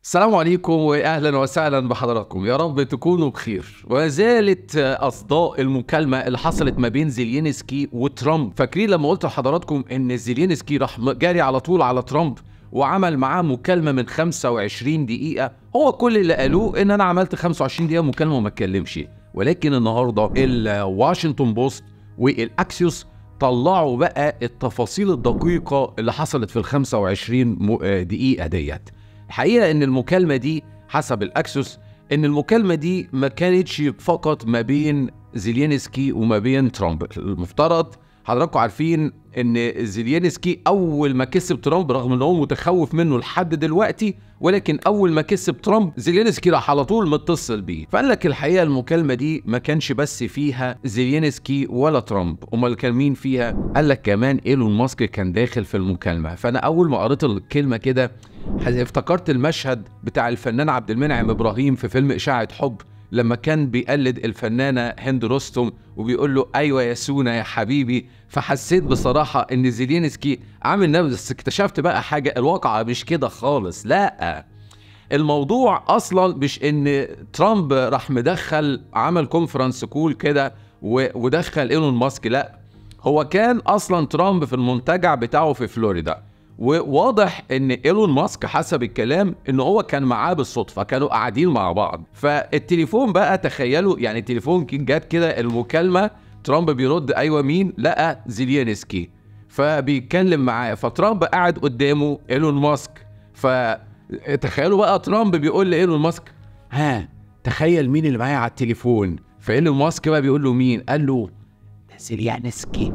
السلام عليكم واهلا وسهلا بحضراتكم يا رب تكونوا بخير وما زالت اصداء المكالمه اللي حصلت ما بين زيلينسكي وترامب فاكرين لما قلت لحضراتكم ان زيلينسكي راح جاري على طول على ترامب وعمل معاه مكالمه من 25 دقيقه هو كل اللي قالوه ان انا عملت 25 دقيقه مكالمه وما اتكلمش ولكن النهارده الواشنطن بوست والاكسيوس طلعوا بقى التفاصيل الدقيقه اللي حصلت في ال 25 دقيقه ديت الحقيقه ان المكالمه دي حسب الاكسوس ان المكالمه دي ما كانتش فقط ما بين زيلينسكي وما بين ترامب المفترض حضراتكم عارفين ان زيلينسكي اول ما كسب ترامب رغم ان هو متخوف منه لحد دلوقتي ولكن اول ما كسب ترامب زيلينسكي راح على طول متصل بيه فقال لك الحقيقه المكالمه دي ما كانش بس فيها زيلينسكي ولا ترامب امال كان مين فيها قال لك كمان ايلون ماسك كان داخل في المكالمه فانا اول ما قريت الكلمه كده افتكرت المشهد بتاع الفنان عبد المنعم ابراهيم في فيلم اشاعه حب لما كان بيقلد الفنانه هند رستم وبيقول له ايوه يا سونا يا حبيبي فحسيت بصراحه ان زيلينسكي عامل نفس بس اكتشفت بقى حاجه الواقع مش كده خالص لا الموضوع اصلا مش ان ترامب راح مدخل عمل كونفرنس كول كده ودخل ايلون ماسك لا هو كان اصلا ترامب في المنتجع بتاعه في فلوريدا وواضح ان ايلون ماسك حسب الكلام ان هو كان معاه بالصدفه كانوا قاعدين مع بعض فالتليفون بقى تخيلوا يعني التليفون جت كده المكالمه ترامب بيرد ايوه مين لقى زيلينسكي فبيتكلم معاه فترامب قاعد قدامه ايلون ماسك فتخيلوا بقى ترامب بيقول لايلون ماسك ها تخيل مين اللي معايا على التليفون فايلون ماسك بقى بيقول له مين قال له ده زيلينسكي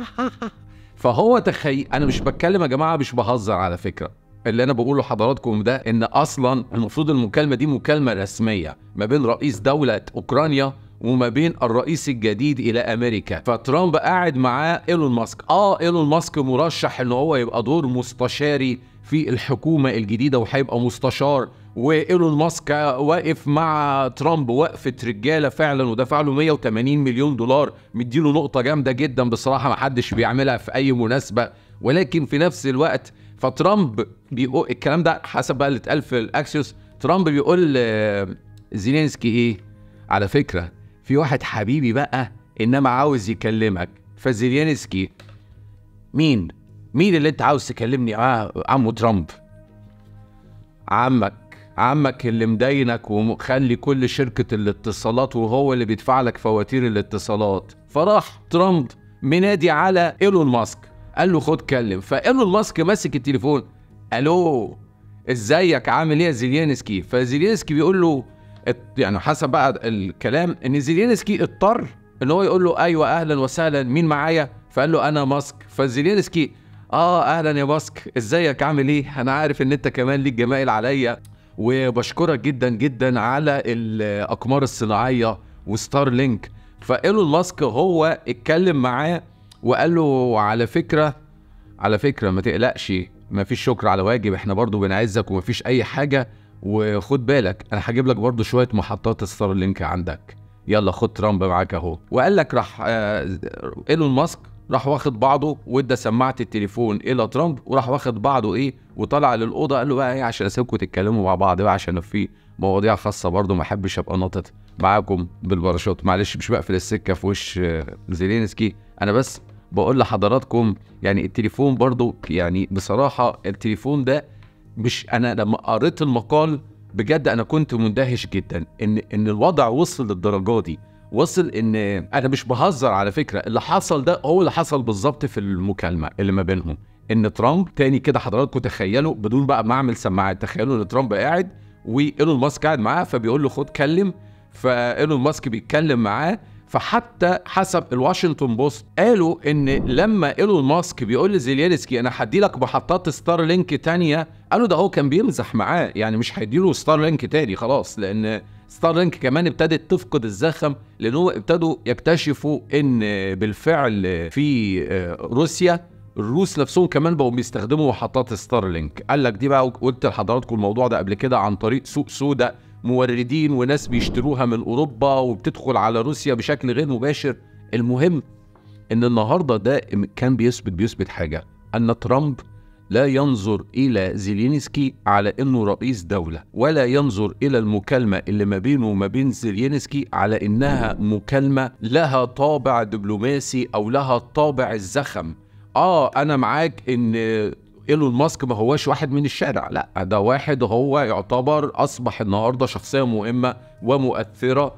فهو تخيل انا مش بتكلم يا جماعه مش بهزر على فكره اللي انا بقوله لحضراتكم ده ان اصلا المفروض المكالمه دي مكالمه رسميه ما بين رئيس دوله اوكرانيا وما بين الرئيس الجديد الى امريكا فترامب قاعد معاه ايلون ماسك اه ايلون ماسك مرشح ان هو يبقى دور مستشاري في الحكومه الجديده وهيبقى مستشار وايلون ماسك واقف مع ترامب وقفه رجاله فعلا ودفع له 180 مليون دولار مديله نقطه جامده جدا بصراحه ما حدش بيعملها في اي مناسبه ولكن في نفس الوقت فترامب بيقول الكلام ده حسب بقى اللي اتقال في الاكسيوس ترامب بيقول زيلينسكي ايه على فكره في واحد حبيبي بقى انما عاوز يكلمك فزيلينسكي مين مين اللي انت عاوز تكلمني معاه عمو ترامب عمك عمك اللي مدينك ومخلي كل شركة الاتصالات وهو اللي بيدفع لك فواتير الاتصالات فراح ترامب منادي على ايلون ماسك قال له خد كلم فايلون ماسك ماسك التليفون الو ازيك عامل ايه يا زيلينسكي فزيلينسكي بيقول له يعني حسب بقى الكلام ان زيلينسكي اضطر ان هو يقول له ايوه اهلا وسهلا مين معايا فقال له انا ماسك فزيلينسكي اه اهلا يا ماسك ازيك عامل ايه انا عارف ان انت كمان ليك جمايل عليا وبشكرك جدا جدا على الاقمار الصناعيه وستار لينك فايلون ماسك هو اتكلم معاه وقال له على فكره على فكره ما تقلقش ما فيش شكر على واجب احنا برضو بنعزك وما فيش اي حاجه وخد بالك انا هجيب لك برضو شويه محطات ستار لينك عندك يلا خد ترامب معاك اهو وقال لك راح آه ايلون ماسك راح واخد بعضه وادى سماعه التليفون الى ترامب وراح واخد بعضه ايه وطلع للاوضه قال له بقى ايه عشان اسيبكم تتكلموا مع بعض بقى عشان في مواضيع خاصه برضه ما احبش ابقى ناطط معاكم بالباراشوت معلش مش بقفل السكه في وش زيلينسكي انا بس بقول لحضراتكم يعني التليفون برضه يعني بصراحه التليفون ده مش انا لما قريت المقال بجد انا كنت مندهش جدا ان ان الوضع وصل للدرجه دي وصل ان انا مش بهزر على فكره اللي حصل ده هو اللي حصل بالظبط في المكالمه اللي ما بينهم ان ترامب تاني كده حضراتكم تخيلوا بدون بقى ما اعمل سماعات تخيلوا ان ترامب قاعد وايلون ماسك قاعد معاه فبيقول له خد كلم فايلون ماسك بيتكلم معاه فحتى حسب الواشنطن بوست قالوا ان لما ايلون ماسك بيقول لزيلينسكي انا هدي لك محطات ستار لينك تانية قالوا ده هو كان بيمزح معاه يعني مش هيديله ستار لينك تاني خلاص لان ستار لينك كمان ابتدت تفقد الزخم لان هو ابتدوا يكتشفوا ان بالفعل في روسيا الروس نفسهم كمان بقوا بيستخدموا محطات ستار لينك قال لك دي بقى قلت لحضراتكم الموضوع ده قبل كده عن طريق سوق سودا موردين وناس بيشتروها من اوروبا وبتدخل على روسيا بشكل غير مباشر المهم ان النهارده ده كان بيثبت بيثبت حاجه ان ترامب لا ينظر الى زيلينسكي على انه رئيس دوله ولا ينظر الى المكالمه اللي ما بينه وما بين زيلينسكي على انها مكالمه لها طابع دبلوماسي او لها طابع الزخم اه انا معاك ان ايلون ماسك ما هواش واحد من الشارع لا ده واحد هو يعتبر اصبح النهارده شخصيه مهمه ومؤثره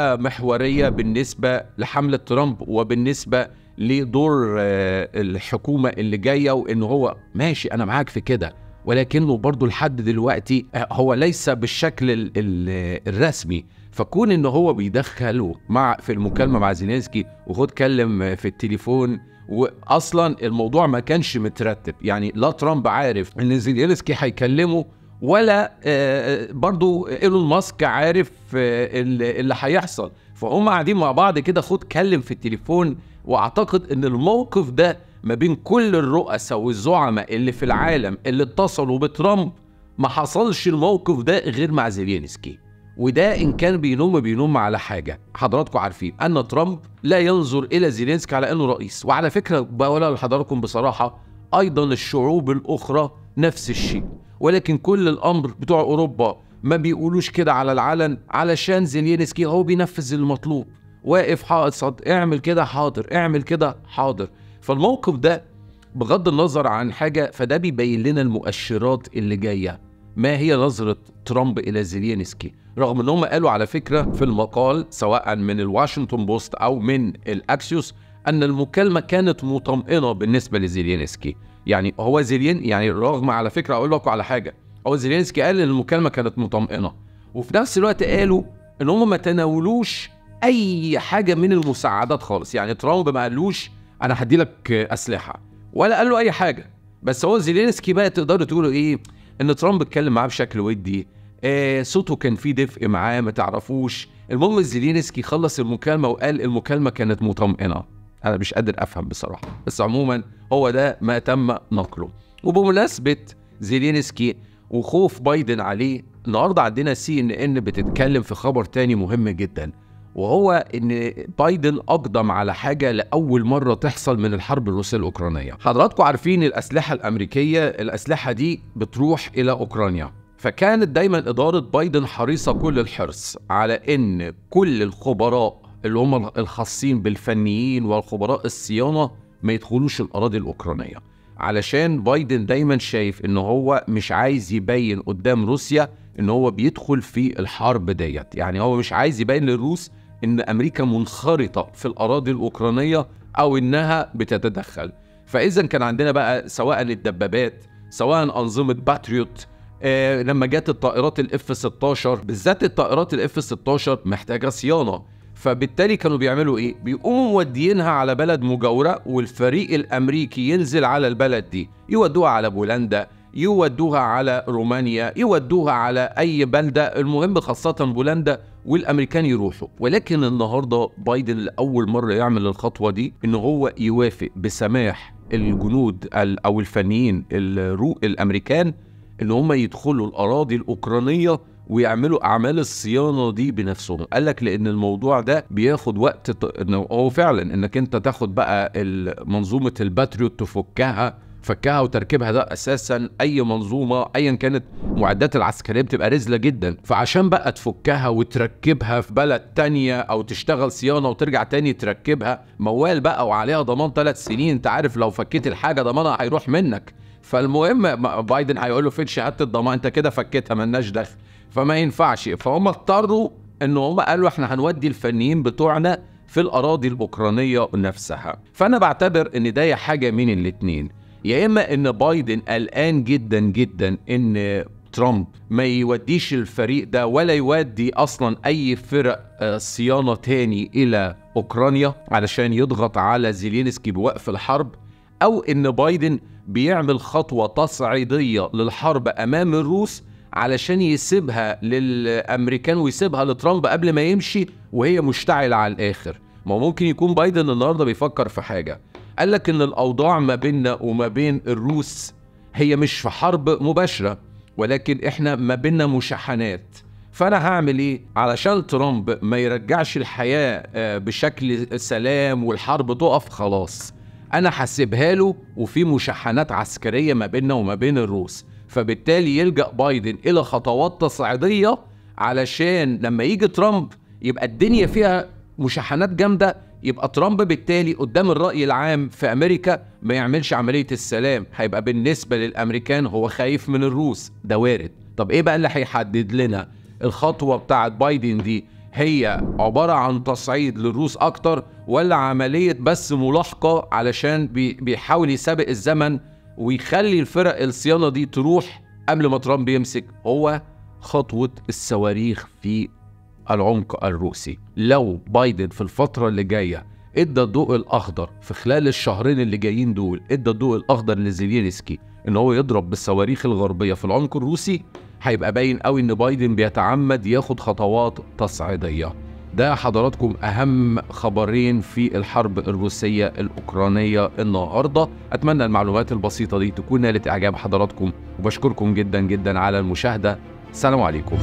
ومحوريه بالنسبه لحمله ترامب وبالنسبه لدور آه، الحكومه اللي جايه وان هو ماشي انا معاك في كده ولكنه برضه لحد دلوقتي آه، هو ليس بالشكل ال ال الرسمي فكون ان هو بيدخله مع في المكالمه مع زيلينسكي وخد كلم في التليفون واصلا الموضوع ما كانش مترتب يعني لا ترامب عارف ان زيلينسكي هيكلمه ولا آه، برضو ايلون ماسك عارف آه، اللي اللي هيحصل فهم قاعدين مع بعض كده خد كلم في التليفون واعتقد ان الموقف ده ما بين كل الرؤساء والزعماء اللي في العالم اللي اتصلوا بترامب ما حصلش الموقف ده غير مع زيلينسكي وده ان كان بينم بينم على حاجه حضراتكم عارفين ان ترامب لا ينظر الى زيلينسكي على انه رئيس وعلى فكره بقولها لحضراتكم بصراحه ايضا الشعوب الاخرى نفس الشيء ولكن كل الامر بتوع اوروبا ما بيقولوش كده على العلن علشان زيلينسكي هو بينفذ المطلوب واقف حائط صد اعمل كده حاضر اعمل كده حاضر فالموقف ده بغض النظر عن حاجه فده بيبين لنا المؤشرات اللي جايه ما هي نظرة ترامب إلى زيلينسكي رغم أنهم قالوا على فكرة في المقال سواء من الواشنطن بوست أو من الأكسيوس أن المكالمة كانت مطمئنة بالنسبة لزيلينسكي يعني هو زيلين يعني رغم على فكرة أقول لكم على حاجة هو زيلينسكي قال أن المكالمة كانت مطمئنة وفي نفس الوقت قالوا أن هم ما تناولوش أي حاجة من المساعدات خالص يعني ترامب ما قالوش أنا هدي لك أسلحة ولا قال له أي حاجة بس هو زيلينسكي بقى تقدروا تقولوا إيه ان ترامب اتكلم معاه بشكل ودي آه صوته كان فيه دفء معاه ما تعرفوش المهم زيلينسكي خلص المكالمه وقال المكالمه كانت مطمئنه انا مش قادر افهم بصراحه بس عموما هو ده ما تم نقله وبمناسبه زيلينسكي وخوف بايدن عليه النهارده عندنا سي ان ان بتتكلم في خبر تاني مهم جدا وهو ان بايدن اقدم على حاجه لاول مره تحصل من الحرب الروسيه الاوكرانيه حضراتكم عارفين الاسلحه الامريكيه الاسلحه دي بتروح الى اوكرانيا فكانت دايما اداره بايدن حريصه كل الحرص على ان كل الخبراء اللي هم الخاصين بالفنيين والخبراء الصيانه ما يدخلوش الاراضي الاوكرانيه علشان بايدن دايما شايف ان هو مش عايز يبين قدام روسيا ان هو بيدخل في الحرب ديت يعني هو مش عايز يبين للروس ان امريكا منخرطه في الاراضي الاوكرانيه او انها بتتدخل فاذا كان عندنا بقى سواء الدبابات سواء انظمه باتريوت آه لما جت الطائرات الاف 16 بالذات الطائرات الاف 16 محتاجه صيانه فبالتالي كانوا بيعملوا ايه بيقوموا موديينها على بلد مجاوره والفريق الامريكي ينزل على البلد دي يودوها على بولندا يودوها على رومانيا يودوها على اي بلده المهم خاصه بولندا والامريكان يروحوا ولكن النهارده بايدن لاول مره يعمل الخطوه دي ان هو يوافق بسماح الجنود او الفنيين الرو الامريكان ان هم يدخلوا الاراضي الاوكرانيه ويعملوا اعمال الصيانه دي بنفسهم قال لك لان الموضوع ده بياخد وقت ت... انه هو فعلا انك انت تاخد بقى منظومه الباتريوت تفكها فكها وتركيبها ده اساسا اي منظومه ايا كانت معدات العسكريه بتبقى رزله جدا فعشان بقى تفكها وتركبها في بلد تانية او تشتغل صيانه وترجع تاني تركبها موال بقى وعليها ضمان ثلاث سنين انت عارف لو فكيت الحاجه ضمانها هيروح منك فالمهم بايدن هيقول له فين شهاده الضمان انت كده فكيتها ملناش دخل فما ينفعش فهم اضطروا ان هم قالوا احنا هنودي الفنيين بتوعنا في الاراضي الاوكرانيه نفسها فانا بعتبر ان ده حاجه من الاتنين يا اما ان بايدن قلقان جدا جدا ان ترامب ما يوديش الفريق ده ولا يودي اصلا اي فرق صيانه تاني الى اوكرانيا علشان يضغط على زيلينسكي بوقف الحرب او ان بايدن بيعمل خطوه تصعيديه للحرب امام الروس علشان يسيبها للامريكان ويسيبها لترامب قبل ما يمشي وهي مشتعله على الاخر ما ممكن يكون بايدن النهارده بيفكر في حاجه قال لك ان الاوضاع ما بيننا وما بين الروس هي مش في حرب مباشره ولكن احنا ما بيننا مشاحنات فانا هعمل ايه علشان ترامب ما يرجعش الحياه بشكل سلام والحرب تقف خلاص انا هسيبها له وفي مشاحنات عسكريه ما بيننا وما بين الروس فبالتالي يلجا بايدن الى خطوات تصعيديه علشان لما يجي ترامب يبقى الدنيا فيها مشاحنات جامده يبقى ترامب بالتالي قدام الراي العام في امريكا ما يعملش عمليه السلام هيبقى بالنسبه للامريكان هو خايف من الروس ده وارد طب ايه بقى اللي هيحدد لنا الخطوه بتاعت بايدن دي هي عباره عن تصعيد للروس اكتر ولا عمليه بس ملاحقه علشان بي بيحاول يسابق الزمن ويخلي الفرق الصيانه دي تروح قبل ما ترامب يمسك هو خطوه الصواريخ في العمق الروسي لو بايدن في الفترة اللي جاية ادى الضوء الاخضر في خلال الشهرين اللي جايين دول ادى الضوء الاخضر لزيلينسكي ان هو يضرب بالصواريخ الغربية في العمق الروسي هيبقى باين قوي ان بايدن بيتعمد ياخد خطوات تصعيدية ده حضراتكم اهم خبرين في الحرب الروسية الاوكرانية النهاردة اتمنى المعلومات البسيطة دي تكون نالت اعجاب حضراتكم وبشكركم جدا جدا على المشاهدة السلام عليكم